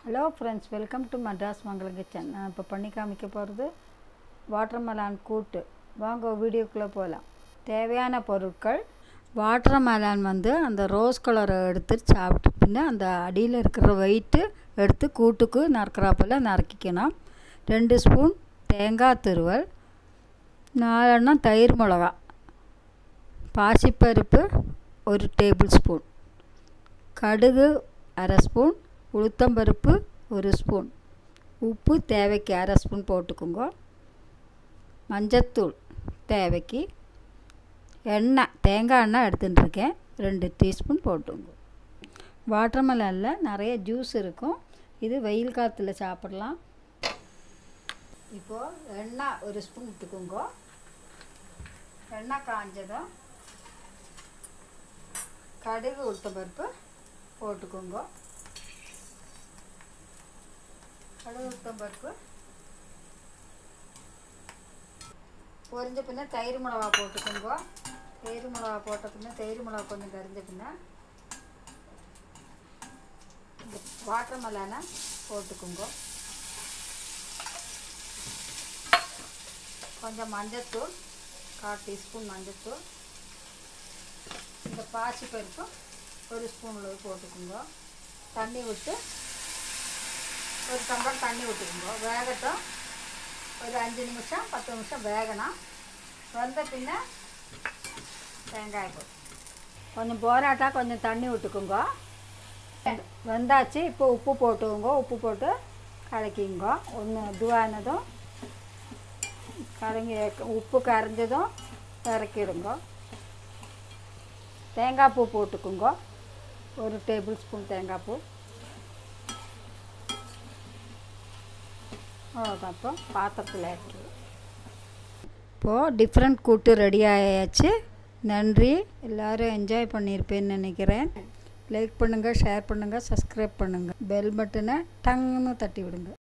hello friends welcome to Madras Mangalam kitchen நான் இப்போ பண்ணி காமிக்க போகிறது வாட்டர்மெலான் கூட்டு வாங்க வீடியோக்குள்ளே போகலாம் தேவையான பொருட்கள் வாட்டர்மெலான் வந்து அந்த ரோஸ் கலரை எடுத்து சாப்பிட்டு பின்ன அந்த அடியில் இருக்கிற வெயிட்டு எடுத்து கூட்டுக்கு நறுக்கிறாப்பில் நறுக்கிக்கணும் ரெண்டு ஸ்பூன் தேங்காய் துருவல் நாலெண்ணம் தயிர் மிளகா பாசிப்பருப்பு ஒரு டேபிள் ஸ்பூன் கடுகு அரை ஸ்பூன் உளுத்தம்பருப்பு ஒரு ஸ்பூன் உப்பு தேவைக்கு அரை ஸ்பூன் போட்டுக்கோங்க மஞ்சத்தூள் தேவைக்கு எண்ணெய் தேங்காய் எண்ணெய் எடுத்துட்டுருக்கேன் ரெண்டு டீஸ்பூன் போட்டுங்க வாட்டர்மெலனில் நிறைய ஜூஸ் இருக்கும் இது வெயில் காலத்தில் சாப்பிட்லாம் இப்போது எண்ணெய் ஒரு ஸ்பூன் விட்டுக்கோங்க எண்ணெய் காஞ்சதும் கடுகு உளுத்தம்பருப்பு போட்டுக்கோங்க கடுகு உளுத்தம்பருப்பு பொரிஞ்ச பின்ன தயிர் மிளகா போட்டுக்கோங்க தயிர் மிளகா போட்ட பின்ன தயிர் மிளகா கொஞ்சம் கரிஞ்ச பின்ன இந்த வாட்டர் மெலானை போட்டுக்கோங்க கொஞ்சம் மஞ்சத்தூள் கால் டீஸ்பூன் மஞ்சத்தூள் இந்த பாசி பருப்பு ஒரு ஸ்பூன் அளவு போட்டுக்கோங்க தண்ணி விட்டு ஒரு டம்ளர் தண்ணி விட்டுக்குங்க வேகட்டும் ஒரு அஞ்சு நிமிஷம் பத்து நிமிஷம் வேகணும் வந்த பின்ன வெங்காயம் போட்டு கொஞ்சம் போராட்டா கொஞ்சம் தண்ணி விட்டுக்குங்க வெந்தாச்சு இப்போ உப்பு போட்டுக்கோங்க உப்பு போட்டு கலக்கிங்க ஒன்று இதுவானதும் கலங்கி உப்பு கரைஞ்சதும் இறக்கிடுங்க தேங்காய் பூ போட்டுக்குங்க ஒரு டேபிள் ஸ்பூன் தேங்காய் பூ அவ்வளோதான் இப்போ பாத்திரத்தில் இறக்கி இப்போது டிஃப்ரெண்ட் கூட்டு ரெடி ஆயாச்சு நன்றி எல்லோரும் என்ஜாய் பண்ணியிருப்பேன்னு நினைக்கிறேன் லைக் பண்ணுங்கள் ஷேர் பண்ணுங்கள் சப்ஸ்கிரைப் பண்ணுங்கள் பெல் பட்டனை டங்குன்னு தட்டி விடுங்க